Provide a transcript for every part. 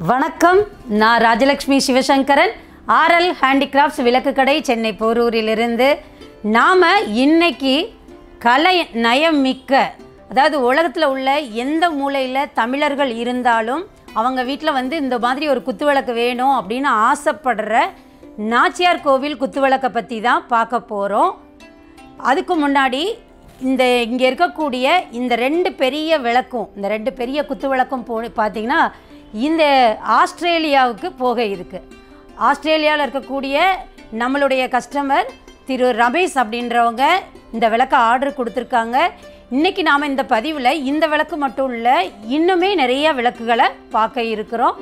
வணக்கம் நான் Rajalakshmi Sivasankaran RL handicrafts விளக்கு கடை சென்னை போரூரிலிருந்து நாம் இன்னைக்கு கலை நயம் மிக்க அதாவது உலகத்தில் உள்ள எந்த மூலையில் தமிழர்கள் இருந்தாலும் அவங்க வீட்டில் வந்து இந்த மாதிரி ஒரு குத்துவிளக்கு வேணும் அப்படின்னு ஆசைப்படுற நாச்சியார் கோவில் குத்துவிளக்கை பற்றி தான் பார்க்க போகிறோம் அதுக்கு முன்னாடி இந்த இங்கே இருக்கக்கூடிய இந்த ரெண்டு பெரிய விளக்கும் இந்த ரெண்டு பெரிய குத்து விளக்கும் போ பார்த்தீங்கன்னா இந்த ஆஸ்திரேலியாவுக்கு போக இருக்குது ஆஸ்திரேலியாவில் இருக்கக்கூடிய நம்மளுடைய கஸ்டமர் திரு ரமேஷ் அப்படின்றவங்க இந்த விளக்கை ஆர்டர் கொடுத்துருக்காங்க இன்றைக்கி நாம் இந்த பதிவில் இந்த விளக்கு மட்டும் இல்லை இன்னுமே நிறைய விளக்குகளை பார்க்க இருக்கிறோம்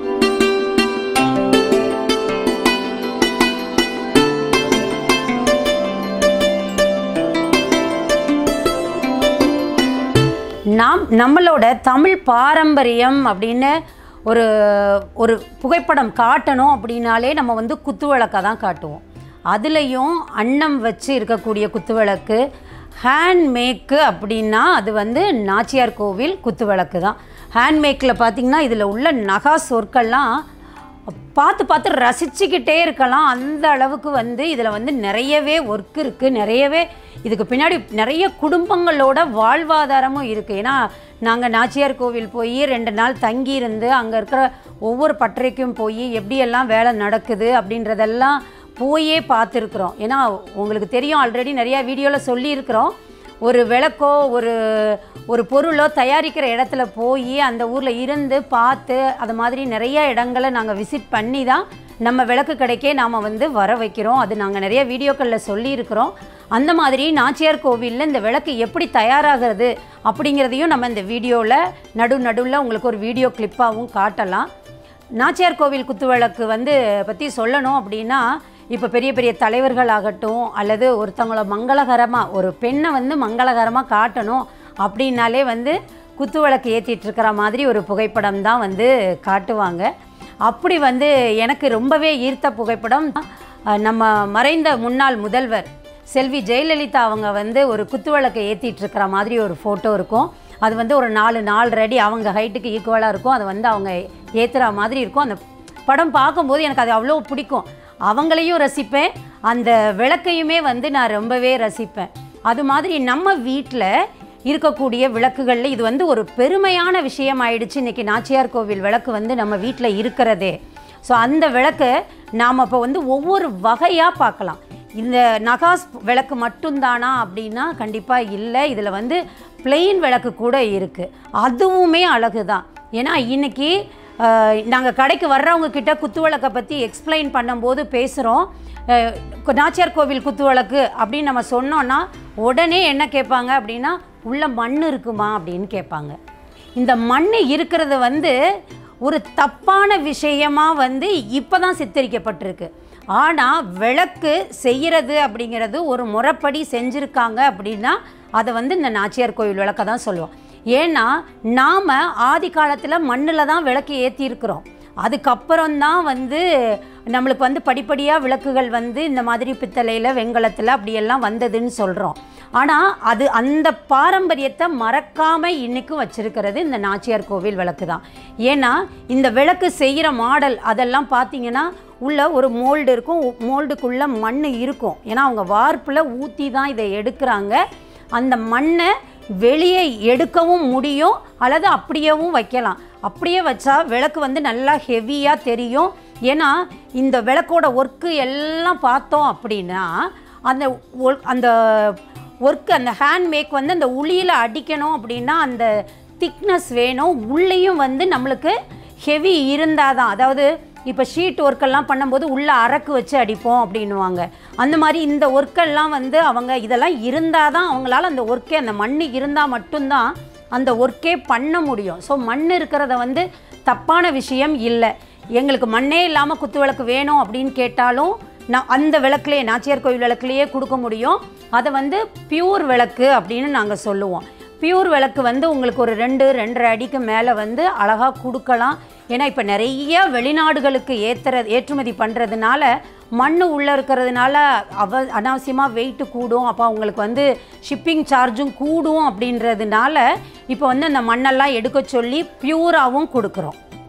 நாம் நம்மளோட தமிழ் பாரம்பரியம் அப்படின்னு ஒரு ஒரு புகைப்படம் காட்டணும் அப்படின்னாலே நம்ம வந்து குத்துவிளக்கை தான் காட்டுவோம் அதுலேயும் அன்னம் வச்சு இருக்கக்கூடிய குத்துவிளக்கு ஹேண்ட்மேக்கு அப்படின்னா அது வந்து நாச்சியார் கோவில் குத்துவிளக்கு தான் ஹேண்ட்மேக்கில் பார்த்திங்கன்னா இதில் உள்ள நகா சொற்கள்லாம் பார்த்து பார்த்து ரசிச்சுக்கிட்டே இருக்கலாம் அந்த அளவுக்கு வந்து இதில் வந்து நிறையவே ஒர்க் இருக்குது நிறையவே இதுக்கு பின்னாடி நிறைய குடும்பங்களோட வாழ்வாதாரமும் இருக்குது ஏன்னா நாங்கள் நாச்சியார் கோவில் போய் ரெண்டு நாள் தங்கி இருந்து அங்கே இருக்கிற ஒவ்வொரு பட்டறைக்கும் போய் எப்படியெல்லாம் வேலை நடக்குது அப்படின்றதெல்லாம் போயே பார்த்துருக்குறோம் ஏன்னா உங்களுக்கு தெரியும் ஆல்ரெடி நிறையா வீடியோவில் சொல்லியிருக்கிறோம் ஒரு விளக்கோ ஒரு ஒரு பொருளோ தயாரிக்கிற இடத்துல போய் அந்த ஊரில் இருந்து பார்த்து அது மாதிரி நிறைய இடங்களை நாங்கள் விசிட் பண்ணி தான் நம்ம விளக்கு கடைக்கே நாம் வந்து வர வைக்கிறோம் அது நாங்கள் நிறைய வீடியோக்களில் சொல்லியிருக்கிறோம் அந்த மாதிரி நாச்சியார் கோவிலில் இந்த விளக்கு எப்படி தயாராகிறது அப்படிங்கிறதையும் நம்ம இந்த வீடியோவில் நடு நடுவில் உங்களுக்கு ஒரு வீடியோ கிளிப்பாகவும் காட்டலாம் நாச்சியார் கோவில் குத்துவிளக்கு வந்து பற்றி சொல்லணும் அப்படின்னா இப்போ பெரிய பெரிய தலைவர்களாகட்டும் அல்லது ஒருத்தவங்கள மங்களகரமாக ஒரு பெண்ணை வந்து மங்களகரமாக காட்டணும் அப்படின்னாலே வந்து குத்துவிளக்கு ஏற்றிட்டு இருக்கிற மாதிரி ஒரு புகைப்படம் தான் வந்து காட்டுவாங்க அப்படி வந்து எனக்கு ரொம்பவே ஈர்த்த புகைப்படம் அஹ், நம்ம மறைந்த முன்னாள் முதல்வர் செல்வி ஜெயலலிதா அவங்க வந்து ஒரு குத்துவிளக்கை ஏற்றிட்டு இருக்கிற மாதிரி ஒரு ஃபோட்டோ இருக்கும் அது வந்து ஒரு நாலு நாலு அடி அவங்க ஹைட்டுக்கு ஈக்குவலாக இருக்கும் அது வந்து அவங்க ஏற்றுற மாதிரி இருக்கும் அந்த படம் பார்க்கும்போது எனக்கு அது அவ்வளோ பிடிக்கும் அவங்களையும் ரசிப்பேன் அந்த விளக்கையுமே வந்து நான் ரொம்பவே ரசிப்பேன் அது மாதிரி நம்ம வீட்டில் இருக்கக்கூடிய விளக்குகளில் இது வந்து ஒரு பெருமையான விஷயம் ஆயிடுச்சு இன்றைக்கி நாச்சியார் கோவில் விளக்கு வந்து நம்ம வீட்டில் இருக்கிறதே ஸோ அந்த விளக்கு நாம் இப்போ வந்து ஒவ்வொரு வகையாக பார்க்கலாம் இந்த நகாஸ் விளக்கு மட்டும்தானா அப்படின்னா கண்டிப்பாக இல்லை இதில் வந்து பிளெயின் விளக்கு கூட இருக்குது அதுவுமே அழகு தான் ஏன்னா இன்றைக்கி நாங்கள் கடைக்கு வர்றவங்க கிட்ட குத்து விளக்கை பற்றி எக்ஸ்பிளைன் பண்ணும்போது பேசுகிறோம் நாச்சியார் கோவில் குத்து விளக்கு அப்படின்னு நம்ம சொன்னோன்னா உடனே என்ன கேட்பாங்க அப்படின்னா உள்ள மண் இருக்குமா அப்படின்னு கேட்பாங்க இந்த மண் இருக்கிறது வந்து ஒரு தப்பான விஷயமா வந்து இப்போ தான் சித்தரிக்கப்பட்டிருக்கு ஆனால் விளக்கு செய்கிறது அப்படிங்கிறது ஒரு முறைப்படி செஞ்சுருக்காங்க அப்படின்னா அதை வந்து இந்த நாச்சியார் கோவில் விளக்கை தான் சொல்லுவோம் ஏன்னா நாம் ஆதி காலத்தில் மண்ணில் தான் விளக்கு ஏற்றிருக்கிறோம் அதுக்கப்புறம் தான் வந்து நம்மளுக்கு வந்து படிப்படியாக விளக்குகள் வந்து இந்த மாதிரி பித்தளையில் வெண்கலத்தில் அப்படியெல்லாம் வந்ததுன்னு சொல்கிறோம் ஆனால் அது அந்த பாரம்பரியத்தை மறக்காமல் இன்றைக்கும் வச்சிருக்கிறது இந்த நாச்சியார் கோவில் விளக்கு தான் ஏன்னா இந்த விளக்கு செய்கிற மாடல் அதெல்லாம் பார்த்தீங்கன்னா உள்ள ஒரு மோல்டு இருக்கும் மோல்டுக்குள்ளே மண் இருக்கும் ஏன்னா அவங்க வார்ப்பில் ஊற்றி தான் இதை எடுக்கிறாங்க அந்த மண்ணை வெளியே எடுக்கவும் முடியும் அல்லது அப்படியேவும் வைக்கலாம் அப்படியே வச்சா விளக்கு வந்து நல்லா ஹெவியாக தெரியும் ஏன்னா இந்த விளக்கோட ஒர்க்கு எல்லாம் பார்த்தோம் அப்படின்னா அந்த ஒ- அந்த ஒர்க்கு அந்த ஹேண்ட்மேக் வந்து அந்த உளியில் அடிக்கணும் அப்படின்னா அந்த திக்னஸ் வேணும் உள்ளேயும் வந்து நம்மளுக்கு ஹெவி இருந்தால் தான் அதாவது இப்போ ஷீட் ஒர்க்கெல்லாம் பண்ணும்போது உள்ள அரக்கு வச்சு அடிப்போம் அப்படின்னுவாங்க அந்த மாதிரி இந்த ஒர்க்கெல்லாம் வந்து அவங்க இதெல்லாம் இருந்தால் தான் அவங்களால அந்த ஒர்க்கே அந்த மண் இருந்தால் மட்டும்தான் அந்த ஒர்க்கே பண்ண முடியும் ஸோ மண் இருக்கிறத வந்து தப்பான விஷயம் இல்லை எங்களுக்கு மண்ணே இல்லாமல் குத்து விளக்கு வேணும் அப்படின்னு கேட்டாலும் நான் அந்த விளக்குலேயே நாச்சியார் கோவில் விளக்குலேயே கொடுக்க முடியும் அதை வந்து பியூர் விளக்கு அப்படின்னு நாங்கள் சொல்லுவோம் பியூர் விளக்கு வந்து உங்களுக்கு ஒரு ரெண்டு ரெண்டரை அடிக்கு மேலே வந்து அழகாக கொடுக்கலாம் ஏன்னா இப்போ நிறைய வெளிநாடுகளுக்கு ஏற்றுற ஏற்றுமதி பண்ணுறதுனால மண் உள்ளே இருக்கிறதுனால அவ அனாவசியமாக வெயிட்டு கூடும் அப்போ அவங்களுக்கு வந்து ஷிப்பிங் சார்ஜும் கூடும் அப்படின்றதுனால இப்போ வந்து அந்த மண்ணெல்லாம் எடுக்க சொல்லி பியூராகவும் கொடுக்குறோம்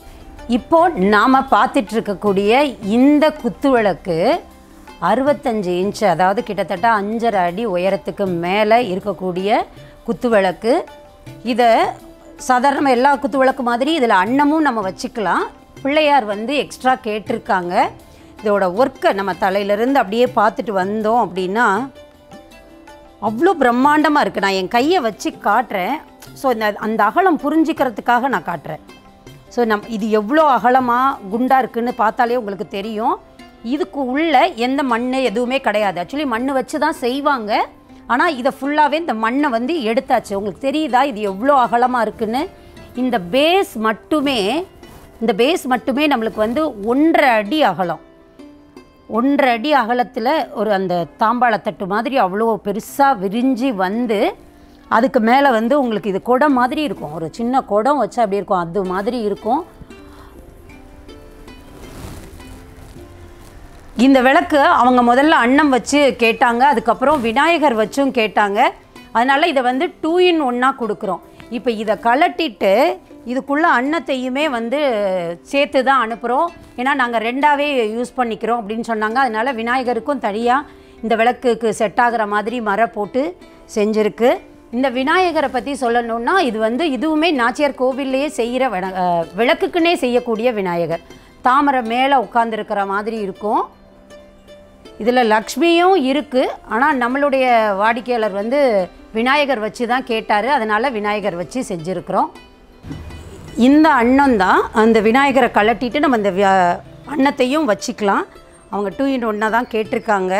இப்போ நாம் பார்த்துட்டு இருக்கக்கூடிய இந்த குத்து விளக்கு அறுபத்தஞ்சு இன்ச் அதாவது கிட்டத்தட்ட அஞ்சரை அடி உயரத்துக்கு மேலே இருக்கக்கூடிய குத்து விளக்கு இதை சாதாரண எல்லா குத்து விளக்கு மாதிரி இதில் அன்னமும் நம்ம வச்சுக்கலாம் பிள்ளையார் வந்து எக்ஸ்ட்ரா கேட்டிருக்காங்க இதோட ஒர்க்கை நம்ம தலையிலேருந்து அப்படியே பார்த்துட்டு வந்தோம் அப்படின்னா அவ்வளோ பிரம்மாண்டமாக இருக்குது நான் என் கையை வச்சு காட்டுறேன் ஸோ இந்த அந்த அகலம் புரிஞ்சிக்கிறதுக்காக நான் காட்டுறேன் ஸோ நம் இது எவ்வளோ அகலமாக குண்டாக இருக்குன்னு பார்த்தாலே உங்களுக்கு தெரியும் இதுக்கு உள்ள எந்த மண் எதுவுமே கிடையாது ஆக்சுவலி மண் வச்சு தான் செய்வாங்க ஆனால் இதை ஃபுல்லாகவே இந்த மண்ணை வந்து எடுத்தாச்சு உங்களுக்கு தெரியுதா இது எவ்வளோ அகலமாக இருக்குன்னு இந்த பேஸ் மட்டுமே இந்த பேஸ் மட்டுமே நம்மளுக்கு வந்து ஒன்றரை அடி அகலம் ஒன்றரை அடி அகலத்தில் ஒரு அந்த தாம்பாளத்தட்டு மாதிரி அவ்வளோ பெருசாக விரிஞ்சு வந்து அதுக்கு மேலே வந்து உங்களுக்கு இது குடம் மாதிரி இருக்கும் ஒரு சின்ன குடம் வச்சா அப்படி இருக்கும் அது மாதிரி இருக்கும் இந்த விளக்கு அவங்க முதல்ல அன்னம் வச்சு கேட்டாங்க அதுக்கப்புறம் விநாயகர் வச்சும் கேட்டாங்க அதனால் இதை வந்து டூ இன் ஒன்னாக கொடுக்குறோம் இப்போ இதை கலட்டிட்டு இதுக்குள்ளே அன்னத்தையுமே வந்து சேர்த்து தான் அனுப்புகிறோம் ஏன்னா நாங்கள் ரெண்டாவே யூஸ் பண்ணிக்கிறோம் அப்படின்னு சொன்னாங்க அதனால் விநாயகருக்கும் தனியாக இந்த விளக்குக்கு செட் ஆகிற மாதிரி மர போட்டு செஞ்சுருக்கு இந்த விநாயகரை பற்றி சொல்லணும்னா இது வந்து இதுவுமே நாச்சியார் கோவில்லையே செய்கிற வின- அஹ், விளக்குக்குன்னே செய்யக்கூடிய விநாயகர் தாமரை மேலே உட்காந்துருக்கிற மாதிரி இருக்கும் இதில் லக்ஷ்மியும் இருக்குது ஆனால் நம்மளுடைய வாடிக்கையாளர் வந்து விநாயகர் வச்சு தான் கேட்டார் அதனால் விநாயகர் வச்சு செஞ்சுருக்கிறோம் இந்த அன்னம் தான் அந்த விநாயகரை கலட்டிட்டு நம்ம இந்த வியா- அன்னத்தையும் வச்சுக்கலாம் அவங்க டூ இன் ஒன்னாக தான் கேட்டிருக்காங்க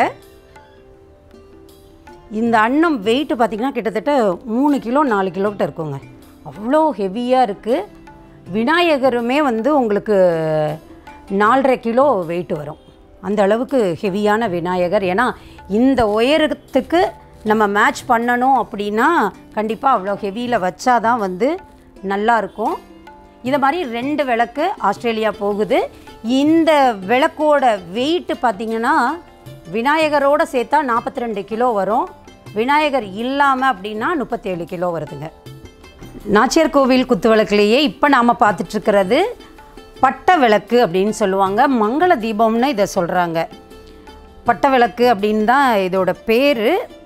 இந்த அன்னம் வெயிட் பார்த்திங்கன்னா கிட்டத்தட்ட மூணு கிலோ நாலு கிலோக்கிட்ட இருக்குங்க அவ்வளோ ஹெவியாக இருக்குது விநாயகருமே வந்து உங்களுக்கு நாலரை கிலோ வெயிட் வரும் அந்த அளவுக்கு ஹெவியான விநாயகர் ஏன்னா இந்த உயரத்துக்கு நம்ம மேட்ச் பண்ணணும் அப்படின்னா கண்டிப்பாக அவ்வளோ ஹெவியில் வச்சாதான் வந்து நல்லாயிருக்கும் இதை மாதிரி ரெண்டு விளக்கு ஆஸ்திரேலியா போகுது இந்த விளக்கோட வெயிட்டு பார்த்தீங்கன்னா விநாயகரோட சேர்த்தா நாற்பத்தி ரெண்டு கிலோ வரும் விநாயகர் இல்லாமல் அப்படின்னா முப்பத்தேழு கிலோ வருதுங்க நாச்சியார் கோவில் குத்து விளக்குலேயே இப்போ நாம் பார்த்துட்ருக்கிறது பட்ட விளக்கு அப்படின்னு சொல்லுவாங்க மங்கள தீபம்னு இதை சொல்கிறாங்க பட்ட விளக்கு அப்படின்னு தான் இதோட பேர்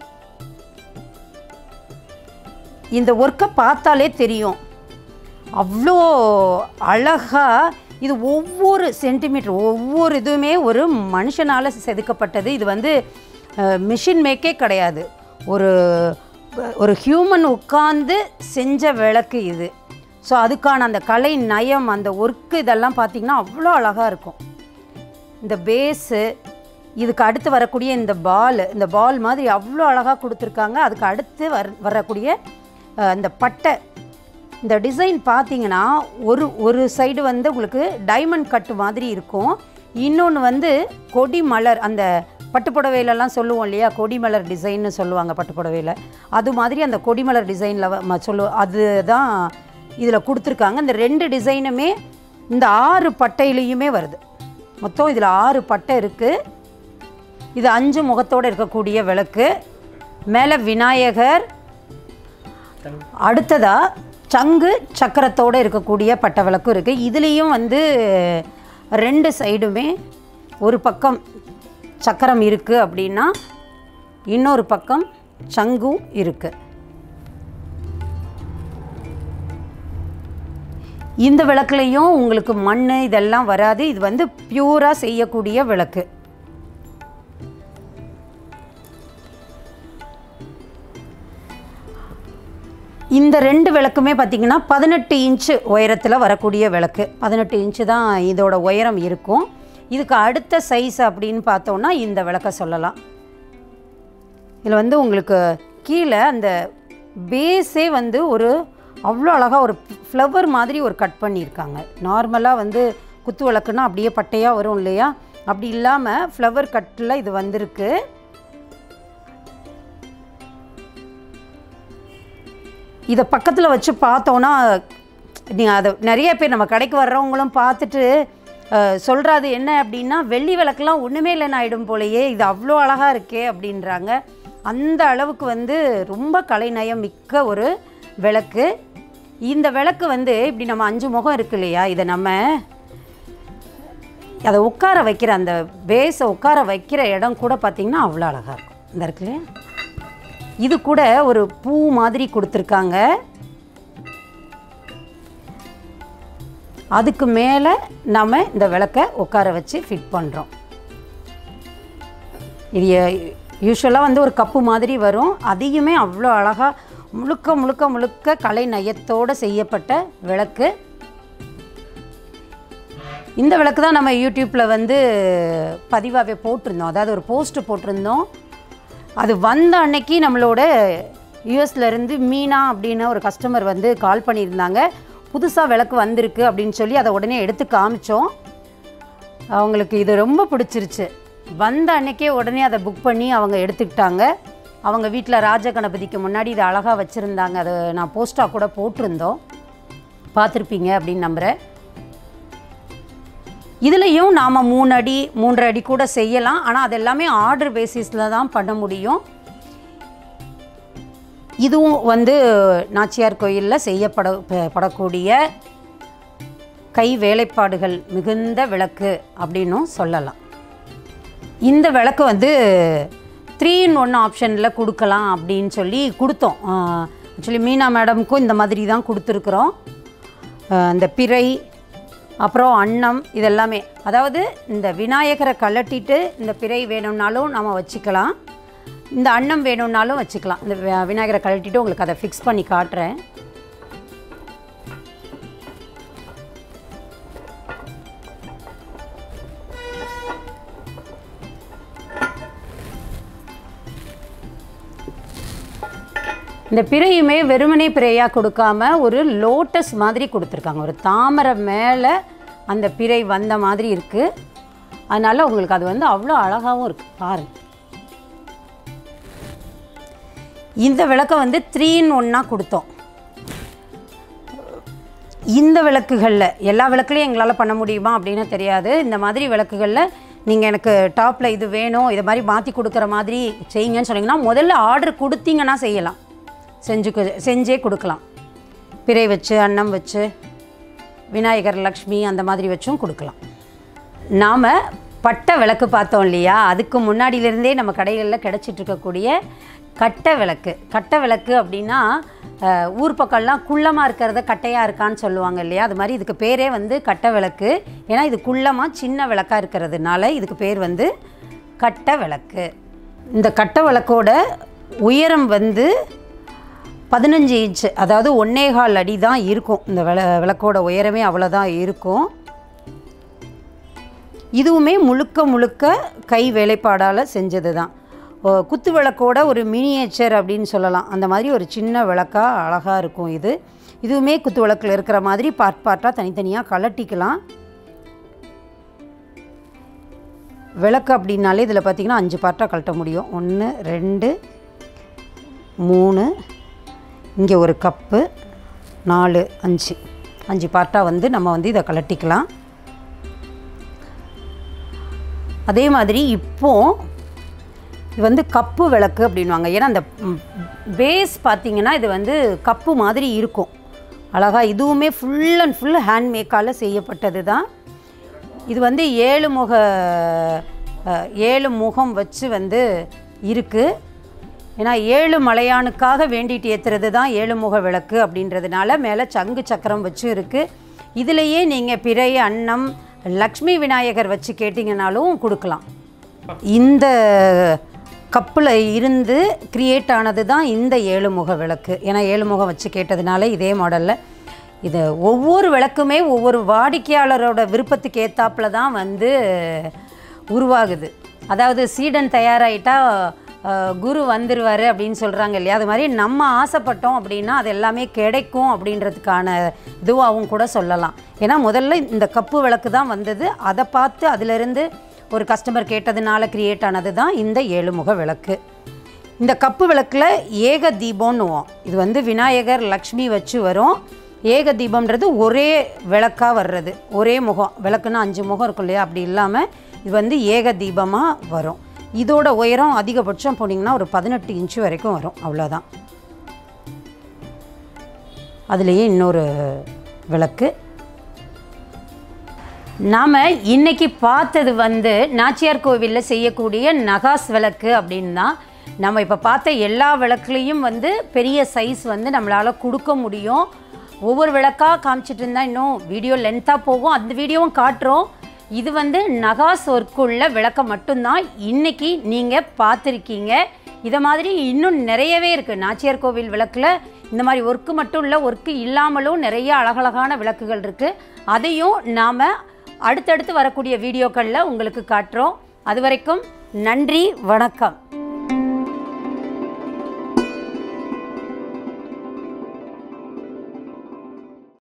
இந்த ஒர்க்கை பார்த்தாலே தெரியும் அவ்வளோ அழகாக இது ஒவ்வொரு சென்டிமீட்டர் ஒவ்வொரு இதுவுமே ஒரு மனுஷனால் செதுக்கப்பட்டது இது வந்து மிஷின் மேக்கே கிடையாது ஒரு ஒரு ஹியூமன் உட்கார்ந்து செஞ்ச விளக்கு இது ஸோ அதுக்கான அந்த கலை நயம் அந்த ஒர்க்கு இதெல்லாம் பார்த்திங்கன்னா அவ்வளோ அழகாக இருக்கும் இந்த பேஸு இதுக்கு அடுத்து வரக்கூடிய இந்த பால் இந்த பால் மாதிரி அவ்வளோ அழகாக கொடுத்துருக்காங்க அதுக்கு அடுத்து வர வரக்கூடிய அஹ், இந்த பட்டை இந்த டிசைன் பார்த்தீங்கன்னா ஒரு ஒரு சைடு வந்து உங்களுக்கு டைமண்ட் கட்டு மாதிரி இருக்கும் இன்னொன்று வந்து கொடி மலர் அந்த பட்டுப்புடவையிலலாம் சொல்லுவோம் இல்லையா கொடிமலர் டிசைன்னு சொல்லுவாங்க பட்டுப்புடவையில் அது மாதிரி அந்த கொடிமலர் டிசைனில் சொல்லு அதுதான் இதில் கொடுத்துருக்காங்க இந்த ரெண்டு டிசைனுமே இந்த ஆறு பட்டையிலையுமே வருது மொத்தம் இதில் ஆறு பட்டை இருக்குது இது அஞ்சு முகத்தோடு இருக்கக்கூடிய விளக்கு மேலே விநாயகர் அடுத்ததா சங்கு சக்கரத்தோடு இருக்கக்கூடிய பட்ட விளக்கும் இருக்குது இதுலேயும் வந்து ரெண்டு சைடுமே ஒரு பக்கம் சக்கரம் இருக்குது அப்படின்னா இன்னொரு பக்கம் சங்கும் இருக்குது இந்த விளக்குலையும் உங்களுக்கு மண் இதெல்லாம் வராது இது வந்து பியூராக செய்யக்கூடிய விளக்கு இந்த ரெண்டு விளக்குமே பார்த்திங்கன்னா பதினெட்டு இன்ச்சு உயரத்தில் வரக்கூடிய விளக்கு பதினெட்டு இன்ச்சு தான் இதோட உயரம் இருக்கும் இதுக்கு அடுத்த சைஸ் அப்படின்னு பார்த்தோன்னா இந்த விளக்க சொல்லலாம் இதில் வந்து உங்களுக்கு கீழே அந்த பேஸே வந்து ஒரு அவ்வளோ அழகாக ஒரு ஃப்ளவர் மாதிரி ஒரு கட் பண்ணியிருக்காங்க நார்மலாக வந்து குத்து விளக்குன்னா அப்படியே பட்டையாக வரும் இல்லையா அப்படி இல்லாமல் ஃப்ளவர் கட்டில் இது வந்திருக்கு இதை பக்கத்தில் வச்சு பார்த்தோன்னா நீங்கள் அதை நிறைய பேர் நம்ம கடைக்கு வர்றவங்களும் பார்த்துட்டு சொல்கிறது என்ன அப்படின்னா வெள்ளி விளக்குலாம் ஒன்றுமே இல்லைன்னு ஆகிடும் போலயே இது அவ்வளோ அழகாக இருக்கே அப்படின்றாங்க அந்த அளவுக்கு வந்து ரொம்ப கலைநயம் மிக்க ஒரு விளக்கு இந்த விளக்கு வந்து இப்படி நம்ம அஞ்சு முகம் இருக்கு இல்லையா இதை நம்ம அதை உட்கார வைக்கிற அந்த பேஸை உட்கார வைக்கிற இடம் கூட பார்த்திங்கன்னா அவ்வளோ அழகாக இருக்கும் இந்த இருக்கு இல்லையா இது கூட ஒரு பூ மாதிரி கொடுத்துருக்காங்க அதுக்கு மேலே நம்ம இந்த விளக்கை உட்கார வச்சு ஃபிட் பண்ணுறோம் இது யூஸ்வலாக வந்து ஒரு கப்பு மாதிரி வரும் அதையுமே அவ்வளோ அழகாக முழுக்க முழுக்க முழுக்க கலை நயத்தோடு செய்யப்பட்ட விளக்கு இந்த விளக்கு தான் நம்ம யூடியூப்பில் வந்து பதிவாகவே போட்டிருந்தோம் அதாவது ஒரு போஸ்ட் போட்டிருந்தோம் அது வந்த அன்னைக்கு நம்மளோட யூஎஸ்ல இருந்து மீனா அப்படின்னு ஒரு கஸ்டமர் வந்து கால் பண்ணியிருந்தாங்க புதுசாக விளக்கு வந்திருக்கு அப்படின்னு சொல்லி அதை உடனே எடுத்து காமிச்சோம் அவங்களுக்கு இது ரொம்ப பிடிச்சிருச்சு வந்த அன்னைக்கே உடனே அதை புக் பண்ணி அவங்க எடுத்துக்கிட்டாங்க அவங்க வீட்டில் ராஜ கணபதிக்கு முன்னாடி இதை அழகாக வச்சுருந்தாங்க அதை நான் போஸ்ட்டாக கூட போட்டிருந்தோம் பார்த்துருப்பீங்க அப்படின்னு நம்புகிறேன் இதுலேயும் நாம் மூணு அடி மூன்றரை அடி கூட செய்யலாம் ஆனால் அது எல்லாமே ஆர்டர் பேசிஸில் தான் பண்ண முடியும் இதுவும் வந்து நாச்சியார் கோயிலில் செய்யப்பட ப- படக்கூடிய கை வேலைப்பாடுகள் மிகுந்த விளக்கு அப்படின்னும் சொல்லலாம் இந்த விளக்கு வந்து த்ரீ இன் ஒன் ஆப்ஷனில் கொடுக்கலாம் அப்படின்னு சொல்லி கொடுத்தோம் ஆக்சுவலி மீனா மேடமுக்கும் இந்த மாதிரி தான் கொடுத்துருக்குறோம் ஆஹ் இந்த பிறை அப்புறம் அன்னம் இதெல்லாமே அதாவது இந்த விநாயகரை கலட்டிட்டு இந்த பிறை வேணும்னாலும் நம்ம வச்சுக்கலாம் இந்த அன்னம் வேணும்னாலும் வச்சுக்கலாம் இந்த வி- விநாயகரை கழட்டிட்டு உங்களுக்கு அதை ஃபிக்ஸ் பண்ணி காட்டுறேன் இந்த பிறையுமே வெறுமனே பிறையாக கொடுக்காம ஒரு லோட்டஸ் மாதிரி கொடுத்துருக்காங்க ஒரு தாமரை மேலே அந்த பிறை வந்த மாதிரி இருக்குது அதனால் உங்களுக்கு அது வந்து அவ்வளோ அழகாகவும் இருக்குது பாருங்க இந்த விளக்கை வந்து த்ரீ இன் ஒன்னாக கொடுத்தோம் இந்த விளக்குகளில் எல்லா விளக்குலையும் எங்களால் பண்ண முடியுமா அப்படின்னு தெரியாது இந்த மாதிரி விளக்குகளில் நீங்கள் எனக்கு டாப்பில் இது வேணும் இதை மாதிரி மாற்றி கொடுக்குற மாதிரி செய்யுங்கன்னு சொன்னீங்கன்னா முதல்ல ஆர்டர் கொடுத்தீங்கன்னா செய்யலாம் செஞ்சு கு- செஞ்சே கொடுக்கலாம் பிறை வச்சு அன்னம் வச்சு விநாயகர் லக்ஷ்மி அந்த மாதிரி வச்சும் கொடுக்கலாம் நாம் பட்டை விளக்கு பார்த்தோம் இல்லையா அதுக்கு முன்னாடியிலேருந்தே நம்ம கடைகளில் கிடச்சிட்டு இருக்கக்கூடிய கட்டை விளக்கு கட்டை விளக்கு அப்படின்னா அஹ், ஊர் பக்கம்லாம் குள்ளமாக இருக்கிறத கட்டையாக இருக்கான்னு சொல்லுவாங்க இல்லையா அது மாதிரி இதுக்கு பேரே வந்து கட்டை விளக்கு ஏன்னா இது குள்ளமாக சின்ன விளக்காக இருக்கிறதுனால இதுக்கு பேர் வந்து கட்டை விளக்கு இந்த கட்டை விளக்கோட உயரம் வந்து பதினஞ்சு இன்ச்சு அதாவது ஒன்னேகால் அடி தான் இருக்கும் இந்த விள விளக்கோட உயரமே அவ்வளோதான் இருக்கும் இதுவுமே முழுக்க முழுக்க கை வேலைப்பாடால் செஞ்சது தான் குத்து விளக்கோட ஒரு மினியேச்சர் அப்படின்னு சொல்லலாம் அந்த மாதிரி ஒரு சின்ன விளக்காக அழகாக இருக்கும் இது இதுவுமே குத்து விளக்கில் இருக்கிற மாதிரி பார்ட் பார்ட்டாக தனித்தனியாக கலட்டிக்கலாம் விளக்கு அப்படின்னாலே இதில் பார்த்திங்கன்னா அஞ்சு பார்ட்டாக கழட்ட முடியும் ஒன்று ரெண்டு மூணு இங்கே ஒரு கப்பு நாலு அஞ்சு அஞ்சு பார்ட்டாக வந்து நம்ம வந்து இதை கலட்டிக்கலாம் அதே மாதிரி இப்போ இது வந்து கப்பு விளக்கு அப்படின்வாங்க ஏன்னா அந்த பேஸ் பார்த்தீங்கன்னா இது வந்து கப்பு மாதிரி இருக்கும் அழகாக இதுவுமே ஃபுல் அண்ட் ஃபுல் ஹேண்ட்மேக்கால் செய்யப்பட்டது தான் இது வந்து ஏழு முக அஹ், ஏழு முகம் வச்சு வந்து இருக்குது ஏன்னா ஏழு மலையானுக்காக வேண்டிட்டு ஏற்றுறது தான் ஏழு முக விளக்கு அப்படின்றதுனால மேலே சங்கு சக்கரம் வச்சு இருக்குது இதுலேயே நீங்கள் பிறை அன்னம் லக்ஷ்மி விநாயகர் வச்சு கேட்டிங்கனாலும் கொடுக்கலாம் இந்த கப்பில் இருந்து கிரியேட் ஆனது தான் இந்த ஏழு முக விளக்கு ஏன்னா ஏழு முகம் வச்சு கேட்டதுனால இதே மாடலில் இது ஒவ்வொரு விளக்குமே ஒவ்வொரு வாடிக்கையாளரோட விருப்பத்துக்கு ஏத்தாப்புல தான் வந்து உருவாகுது அதாவது சீடன் தயாராகிட்டா அஹ், குரு வந்துருவார் அப்படின்னு சொல்கிறாங்க இல்லையா அது மாதிரி நம்ம ஆசைப்பட்டோம் அப்படின்னா அது எல்லாமே கிடைக்கும் அப்படின்றதுக்கான இதுவாகவும் கூட சொல்லலாம் ஏன்னா முதல்ல இந்த கப்பு விளக்கு தான் வந்தது அதை பார்த்து அதிலிருந்து ஒரு கஸ்டமர் கேட்டதுனால கிரியேட் ஆனது தான் இந்த ஏழுமுக விளக்கு இந்த கப்பு விளக்கில் ஏக தீபம்னுவோம் இது வந்து விநாயகர் லக்ஷ்மி வச்சு வரும் ஏக தீபம்ன்றது ஒரே விளக்காக வர்றது ஒரே முகம் விளக்குன்னா அஞ்சு முகம் இருக்கும் இல்லையா அப்படி இல்லாமல் இது வந்து ஏக தீபமாக வரும் இதோட உயரம் அதிகபட்சம் போனீங்கன்னா ஒரு பதினெட்டு இன்ச்சு வரைக்கும் வரும் அவ்வளோதான் அதுலேயே இன்னொரு விளக்கு நாம் இன்னைக்கு பார்த்தது வந்து நாச்சியார் கோவிலில் செய்யக்கூடிய நகாஸ் விளக்கு அப்படின்னு தான் நம்ம இப்போ பார்த்த எல்லா விளக்குலேயும் வந்து பெரிய சைஸ் வந்து நம்மளால் கொடுக்க முடியும் ஒவ்வொரு விளக்காக காமிச்சிட்டு இருந்தால் இன்னும் வீடியோ லென்த்தாக போகும் அந்த வீடியோவும் காட்டுறோம் இது வந்து நகாஸ் ஒர்க்குள்ள விளக்கம் மட்டும்தான் இன்னைக்கு நீங்கள் பார்த்துருக்கீங்க இதை மாதிரி இன்னும் நிறையவே இருக்குது நாச்சியார் கோவில் விளக்கில் இந்த மாதிரி ஒர்க்கு மட்டும் இல்லை ஒர்க்கு இல்லாமலும் நிறைய அழகழகான விளக்குகள் இருக்குது அதையும் நாம் அடுத்தடுத்து வரக்கூடிய வீடியோக்களில் உங்களுக்கு காட்டுறோம் அது வரைக்கும் நன்றி வணக்கம்